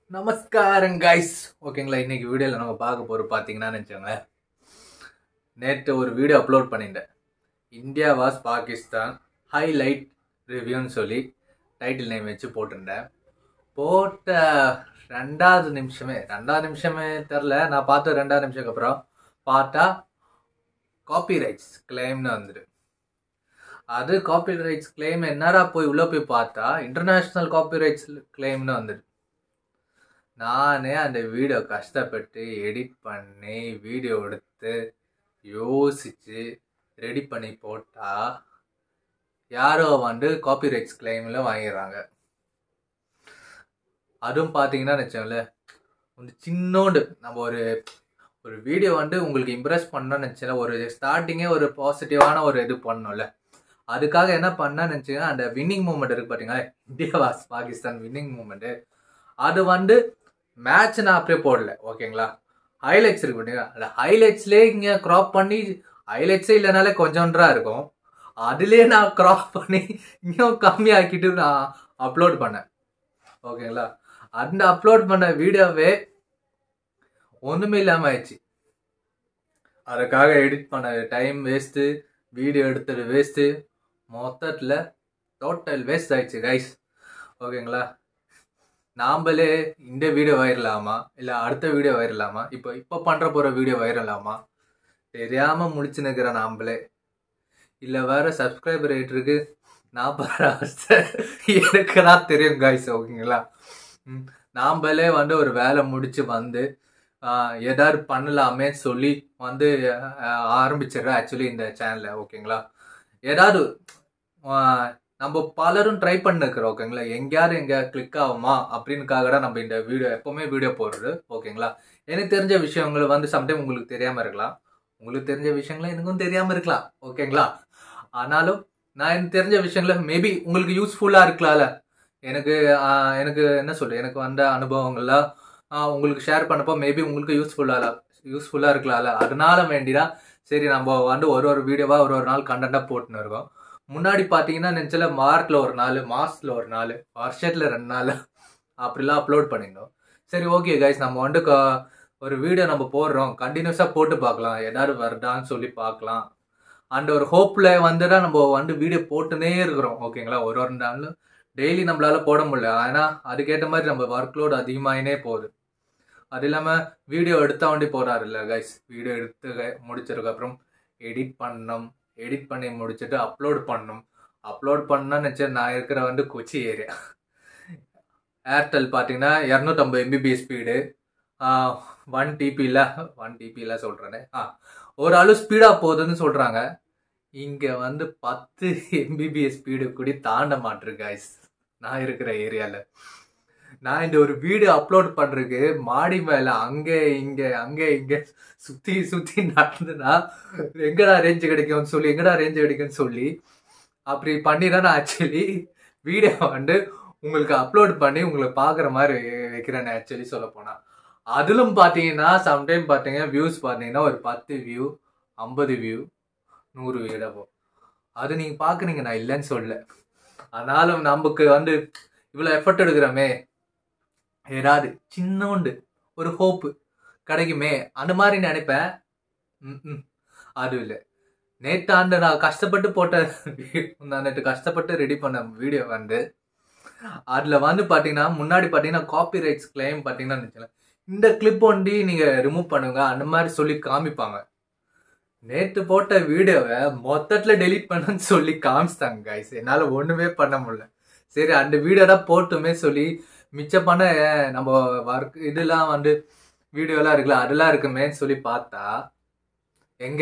நமஸ்காரம் கைஸ் ஓகேங்களா இன்னைக்கு வீடியோவில் நம்ம பார்க்க போகிற பார்த்தீங்கன்னா நினச்சோங்களேன் நேற்று ஒரு வீடியோ அப்லோட் பண்ணிட்டேன் இந்தியா வாஸ் பாகிஸ்தான் ஹைலைட் ரிவ்யூன்னு சொல்லி டைட்டில் நேம் வச்சு போட்டிருந்தேன் போட்ட ரெண்டாவது நிமிஷமே ரெண்டாவது நிமிஷமே தெரில நான் பார்த்த ரெண்டாவது நிமிஷத்துக்கு அப்புறம் பார்த்தா காப்பி ரைட்ஸ் கிளைம்னு வந்துடு அது காப்பி ரைட்ஸ் கிளைம் என்னடா போய் உள்ளே போய் பார்த்தா இன்டர்நேஷ்னல் காப்பி ரைட்ஸ் கிளைம்னு வந்துடு நானே அந்த வீடியோ கஷ்டப்பட்டு எடிட் பண்ணி வீடியோ எடுத்து யோசிச்சு ரெடி பண்ணி போட்டா யாரோ வந்து காப்பி ரைட்ஸ் கிளைமில் வாங்கிடுறாங்க அதுவும் பார்த்தீங்கன்னா வச்சோம்ல ஒரு சின்னோண்டு நம்ம ஒரு ஒரு வீடியோ வந்து உங்களுக்கு இம்ப்ரெஸ் பண்ணணும்னு நினச்சல ஒரு ஸ்டார்டிங்கே ஒரு பாசிட்டிவான ஒரு இது பண்ணோம்ல அதுக்காக என்ன பண்ணேன்னு நினச்சிங்கன்னா அந்த வின்னிங் மூமெண்ட் இருக்கு பார்த்தீங்களா India vs Pakistan winning moment அது வந்து மேட்ச் நான் அப்படியே போடல ஓகேங்களா ஹைலைட்ஸ் இருக்கு பார்த்தீங்களா அந்த ஹைலைட்ஸ்லேயே இங்கே க்ராப் பண்ணி ஹைலைட்ஸே இல்லைனாலே கொஞ்சோன்றா இருக்கும் அதுலேயே நான் க்ராப் பண்ணி இன்னும் கம்மியாக்கிட்டு நான் அப்லோட் பண்ணேன் ஓகேங்களா அந்த அப்லோட் பண்ண வீடியோவே ஒன்றுமே இல்லாமல் ஆயிடுச்சு அதுக்காக எடிட் பண்ண டைம் வேஸ்ட்டு வீடியோ எடுத்தது வேஸ்ட்டு மொத்தத்தில் டோட்டல் வேஸ்ட் ஆயிடுச்சு கைஸ் ஓகேங்களா நாம்பளே இந்த வீடியோ வைரலாமா இல்லை அடுத்த வீடியோ வைரலாமா இப்போ இப்போ பண்ணுற போகிற வீடியோ வைரலாமா தெரியாமல் முடிச்சு நிற்கிற நாம்பளே இல்லை வேற சப்ஸ்கிரைபர் ரேட் இருக்கு நான் படுற அவஸ்தை எனக்கு தான் தெரியும் காய்ஸ் ஓகேங்களா ம், நாம்பளே வந்து ஒரு வேலை முடிச்சு வந்து ஆஹ், ஏதாவது பண்ணலாமே சொல்லி வந்து ஆஹ், ஆரம்பிச்சிடுறேன் ஆக்சுவலி இந்த சேனலில் ஓகேங்களா ஏதாவது ஆஹ், நம்ம பலரும் ட்ரை பண்ணிருக்கிறோம் ஓகேங்களா எங்கேயாவது எங்க கிளிக் ஆகுமா அப்படின்னுக்காக தான் நம்ம இந்த வீடியோ எப்பவுமே வீடியோ போடுறது ஓகேங்களா எனக்கு தெரிஞ்ச விஷயங்கள் வந்து சம்டைம் உங்களுக்கு தெரியாம இருக்கலாம் உங்களுக்கு தெரிஞ்ச விஷயங்களும் எனக்கும் தெரியாம இருக்கலாம் ஓகேங்களா ஆனாலும் நான் எனக்கு தெரிஞ்ச விஷயங்கள மேபி உங்களுக்கு யூஸ்ஃபுல்லா இருக்கலாம்ல எனக்கு ஆஹ், எனக்கு என்ன சொல்றது எனக்கு வந்த அனுபவங்கள்லாம் ஆஹ், உங்களுக்கு ஷேர் பண்ணப்போ மேபி உங்களுக்கு யூஸ்ஃபுல்லா யூஸ்ஃபுல்லா இருக்கலாம்ல அதனால வேண்டிதான் சரி நம்ம வந்து ஒரு ஒரு வீடியோவா ஒரு ஒரு நாள் கண்டென்ட்டா போட்டுன்னு இருக்கோம் முன்னாடி பார்த்தீங்கன்னா நினச்சல வாரத்தில் ஒரு நாள் மாசத்துல ஒரு நாள் வருஷத்தில் ரெண்டு நாள் அப்படிலாம் அப்லோட் பண்ணியிருந்தோம் சரி ஓகே கைஸ் நம்ம வந்து க- ஒரு வீடியோ நம்ம போடுறோம் கண்டினியூஸாக போட்டு பார்க்கலாம் ஏதாவது வருதான்னு சொல்லி பார்க்கலாம் அந்த ஒரு ஹோப்பில் வந்து தான் நம்ம வந்து வீடியோ போட்டுனே இருக்கிறோம் ஓகேங்களா ஒரு ஒரு நாளும் டெய்லி நம்மளால போட முடியல ஏன்னா அதுக்கேற்ற மாதிரி நம்ம ஒர்க் லோட் அதிகமாகினே போகுது அது இல்லாமல் வீடியோ எடுத்த வண்டி போகிறாரு இல்லை கைஸ் வீடியோ எடுத்து க- முடிச்சதுக்கப்புறம் எடிட் பண்ணணும் எடிட் பண்ணி முடிச்சுட்டு அப்லோட் பண்ணணும் அப்லோட் பண்ணா நினச்சேன் நான் இருக்கிற வந்து கொச்சி ஏரியா ஏர்டெல் பார்த்தீங்கன்னா இரநூத்தம்பது எம்பிபிஎஸ் ஸ்பீடு ஒன் டிபியில் ஒன் டிபியில் சொல்கிறேனே ஆ ஒரு ஆளு ஸ்பீடாக போகுதுன்னு சொல்கிறாங்க இங்கே வந்து பத்து எம்பிபிஎஸ் ஸ்பீடு கூடி தாண்ட மாட்டிருக்கு guys நான் இருக்கிற ஏரியாவில் நான் இந்த ஒரு வீடியோ அப்லோட் பண்ணுறதுக்கு மாடி மேலே அங்கே இங்கே அங்கே இங்கே சுற்றி சுற்றி நடந்துனா எங்கடா ரேஞ்ச் கிடைக்கும்னு சொல்லி எங்கடா ரேஞ்ச் கிடைக்கும்னு சொல்லி அப்படி பண்ணி தான் நான் ஆக்சுவலி வீடியோ வந்து உங்களுக்கு அப்லோட் பண்ணி உங்களுக்கு பார்க்குற மாதிரி வை- வைக்கிறேன் ஆக்சுவலி சொல்ல போனால் அதிலும் பார்த்தீங்கன்னா சம்டைம் பார்த்தீங்க வியூஸ் பார்த்தீங்கன்னா ஒரு பத்து வியூ ஐம்பது வியூ நூறு வியூ தான் போகும் அது நீங்கள் பார்க்குறீங்க நான் இல்லைன்னு சொல்லல ஆனாலும் நமக்கு வந்து இவ்வளோ எஃபர்ட் எடுக்கிறோமே ஏதாவது சின்னோண்டு ஒரு ஹோப்பு கிடைக்குமே அந்த மாதிரி நினைப்பேன் ம், ம். அது இல்லை நேத்தாண்டு நான் கஷ்டப்பட்டு போட்ட நான் நேற்று கஷ்டப்பட்டு ரெடி பண்ண வீடியோ வந்து அதில் வந்து பார்த்தீங்கன்னா முன்னாடி பார்த்தீங்கன்னா காப்பி ரைட்ஸ் கிளைம் பார்த்தீங்கன்னா வச்சுக்கோங்களேன், இந்த கிளிப் ஒண்டி நீங்கள் ரிமூவ் பண்ணுங்க அந்த மாதிரி சொல்லி காமிப்பாங்க நேற்று போட்ட வீடியோவை மொத்தத்தில் டெலீட் பண்ணுன்னு சொல்லி காமிச்சிட்டாங்க கைஸ் என்னால் ஒன்றுமே பண்ண முடியல சரி அந்த வீடியோ தான் போட்டுமே சொல்லி மிச்சம் பண்ண அஹ், நம்ம ஒர்க் இதெல்லாம் வந்து வீடியோலாம் இருக்குல்ல அதெல்லாம் இருக்குமேன்னு சொல்லி பார்த்தா எங்க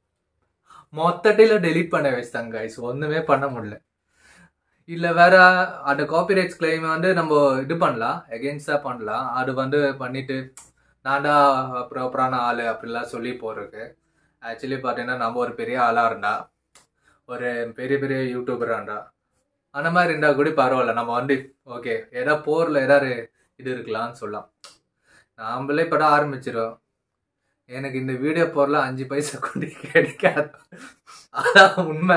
மொத்தட்டில டெலீட் பண்ண வச்சிட்டாங்க கைஸ் ஒண்ணுமே பண்ண முடியல இல்ல வேற அந்த காப்பிரைட்ஸ் கிளைம் வந்து நம்ம இது பண்ணலாம் எகென்ஸ்டா பண்ணலாம் அது வந்து பண்ணிட்டு நான்டா ப்ராப்பரான ஆளு அப்படிலாம் சொல்லி போறதுக்கு ஆக்சுவலி பார்த்தீங்கன்னா நம்ம ஒரு பெரிய ஆளா இருந்தா ஒரு பெரிய பெரிய யூடியூபரா இருந்தா அந்த மாதிரி இருந்தா கூட பரவாயில்ல நம்ம வந்து ஓகே ஏதா போர்ல ஏதாவது இது இருக்கலாம்னு சொல்லலாம் நாமளே படம் ஆரம்பிச்சிடும் எனக்கு இந்த வீடியோ போர்ல அஞ்சு பைசா கொண்டு கிடைக்காது அதான் உண்மை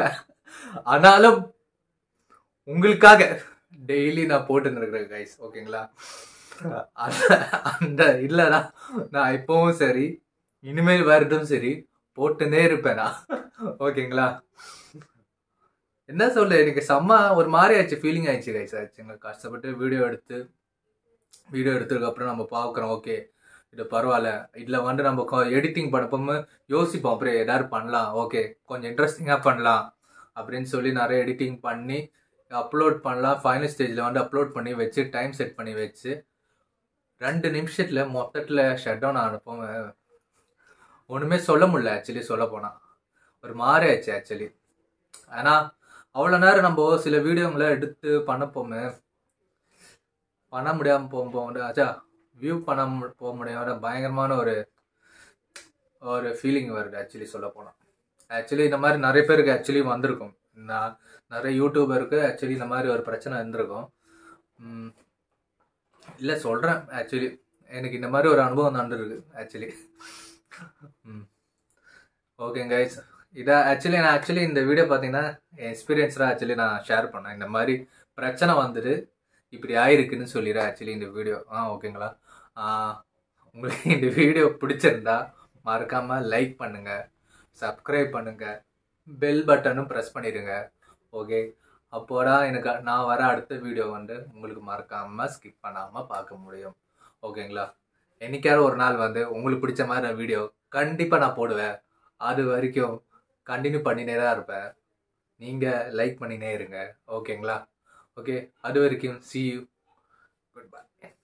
ஆனாலும் உங்களுக்காக டெய்லி நான் போட்டு இருக்கிறேன் கைஸ் ஓகேங்களா அந்த அந்த இல்லைடா நான் இப்போவும் சரி இனிமேல் வரட்டும் சரி போட்டுனே இருப்பேன் நான் ஓகேங்களா என்ன சொல்ல எனக்கு செம்ம ஒரு மாதிரி ஆயிடுச்சு ஃபீலிங் ஆயிடுச்சு கைஸ் ஆயிடுச்சுங்க கஷ்டப்பட்டு வீடியோ எடுத்து வீடியோ எடுத்ததுக்கப்புறம் நம்ம பார்க்குறோம் ஓகே இது பரவாயில்ல இதில் வந்து நம்ம எடிட்டிங் பண்ணப்போமே யோசிப்போம் அப்புறம் ஏதாவது பண்ணலாம் ஓகே கொஞ்சம் இன்ட்ரெஸ்டிங்காக பண்ணலாம் அப்படின்னு சொல்லி நிறைய எடிட்டிங் பண்ணி அப்லோட் பண்ணலாம் ஃபைனல் ஸ்டேஜில் வந்து அப்லோட் பண்ணி வச்சு டைம் செட் பண்ணி வச்சு ரெண்டு நிமிஷத்தில் மொத்தத்தில் ஷட் டவுன் ஆனப்போமே ஒன்றுமே சொல்ல முடியல ஆக்சுவலி சொல்ல போனால் ஒரு மாதிரி ஆச்சு ஆக்சுவலி ஆனால் அவ்வளோ நேரம் நம்ம சில வீடியோங்களை எடுத்து பண்ணப்போமே பண்ண முடியாமல் போகும்போது அச்சா வியூ பண்ண மு- போக முடியாத பயங்கரமான ஒரு ஒரு ஃபீலிங் வருது ஆக்சுவலி சொல்ல போனால் ஆக்சுவலி இந்த மாதிரி நிறைய பேருக்கு ஆக்சுவலி வந்திருக்கும் நான் நிறைய யூடியூபருக்கு ஆக்சுவலி இந்த மாதிரி ஒரு பிரச்சனை இருந்திருக்கும் ம், இல்லை சொல்கிறேன் ஆக்சுவலி எனக்கு இந்த மாதிரி ஒரு அனுபவம் நடந்திருக்கு ஆக்சுவலி ம் ஓகேங்க கைஸ் இதை ஆக்சுவலி நான் ஆக்சுவலி இந்த வீடியோ பார்த்தீங்கன்னா என் எக்ஸ்பீரியன்ஸாக ஆக்சுவலி நான் ஷேர் பண்ணேன் இந்த மாதிரி பிரச்சனை வந்துட்டு இப்படி ஆயிருக்குன்னு சொல்லிடுறேன் ஆக்சுவலி இந்த வீடியோ ஆ ஓகேங்களா ஆ, உங்களுக்கு இந்த வீடியோ பிடிச்சிருந்தா மறக்காமல் லைக் பண்ணுங்கள் சப்ஸ்கிரைப் பண்ணுங்கள் பெல் பட்டனும் ப்ரெஸ் பண்ணிடுங்க ஓகே அப்போடா எனக்கு நான் வர அடுத்த வீடியோ வந்து உங்களுக்கு மறக்காமல் ஸ்கிப் பண்ணாமல் பார்க்க முடியும் ஓகேங்களா என்னைக்காவது ஒரு நாள் வந்து உங்களுக்கு பிடிச்ச மாதிரி வீடியோ கண்டிப்பாக நான் போடுவேன் அது வரைக்கும் கண்டினியூ பண்ணினே தான் இருப்பேன் நீங்கள் லைக் பண்ணினே இருங்க ஓகேங்களா ஓகே அது வரைக்கும் see you குட் பை